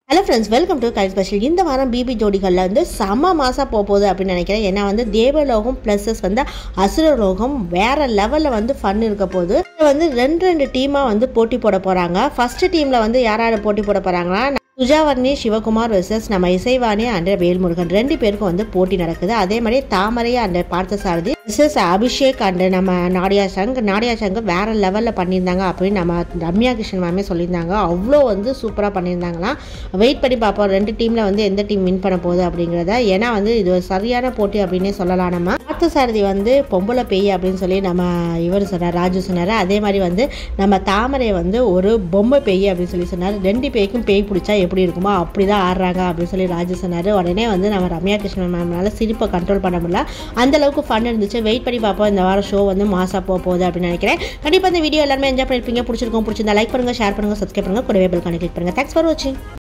hello friends welcome to Kalai special இந்த வாரம் BP ஜோடிகளில் வந்து செம மாசாக போக போகுது அப்படின்னு நினைக்கிறேன் ஏன்னா வந்து தேவலோகம் ப்ளஸஸ் வந்து அசுரலோகம் வேற லெவலில் வந்து ஃபன் இருக்க போகுது இதுல வந்து ரெண்டு ரெண்டு டீமாக வந்து போட்டி போட போகிறாங்க ஃபர்ஸ்ட் டீமில் வந்து யார் யார் போட்டி போட போகிறாங்கன்னா சுஜாவர்ணி சிவகுமார் வெர்சஸ் நம்ம இசைவாணி அண்ட் வேல்முருகன் ரெண்டு பேருக்கும் வந்து போட்டி நடக்குது அதே மாதிரி Thamarai and Parthasarathy versus Abhishek and நம்ம நாடியா சங் நாடியா சங் வேற லெவலில் பண்ணியிருந்தாங்க அப்படின்னு நம்ம ரம்யா கிருஷ்ணன் மேமே சொல்லியிருந்தாங்க அவ்வளோ வந்து சூப்பராக பண்ணியிருந்தாங்களாம் வெயிட் பண்ணி பார்ப்போம் ரெண்டு டீமில் வந்து எந்த டீம் வின் பண்ண போகுது அப்படிங்கிறத ஏன்னா வந்து இது ஒரு சரியான போட்டி அப்படின்னே சொல்லலாம் நம்ம பார்த்தசாரதி வந்து பொம்பளை பேய் அப்படின்னு சொல்லி நம்ம இவர் சொன்னார் ராஜு சொன்னார் அதே மாதிரி வந்து நம்ம தாமரை வந்து ஒரு பொம்மை பேய் அப்படின்னு சொல்லி சொன்னார் ரெண்டு பேய்க்கும் பேய் பிடிச்சா எப்படி இருக்குமோ அப்படி தான் ஆடுறாங்க அப்படின்னு சொல்லி ராஜு சொன்னார் உடனே வந்து நம்ம ரம்யா கிருஷ்ணன் மேம்னால சிரிப்பை கண்ட்ரோல் பண்ண முடியல அந்த அளவுக்கு ஃபன் இருந்துச்சு வெயிட் பண்ணி பார்ப்போம் இந்த வாரம் ஷோ வந்து மாசா போக போகுது அப்படின்னு நினைக்கிறேன் கண்டிப்பாக இந்த வீடியோ எல்லாருமே என்ஜாய் பண்ணிருப்பீங்க பிடிச்சிருக்கோம் பிடிச்சிருந்தா லைக் பண்ணுங்க ஷேர் பண்ணுங்க சப்ஸ்கிரைப் பண்ணுங்க கூடவே பெல் கனெக்ட் பண்ணுங்க தேங்க்ஸ் ஃபார் வாட்சிங்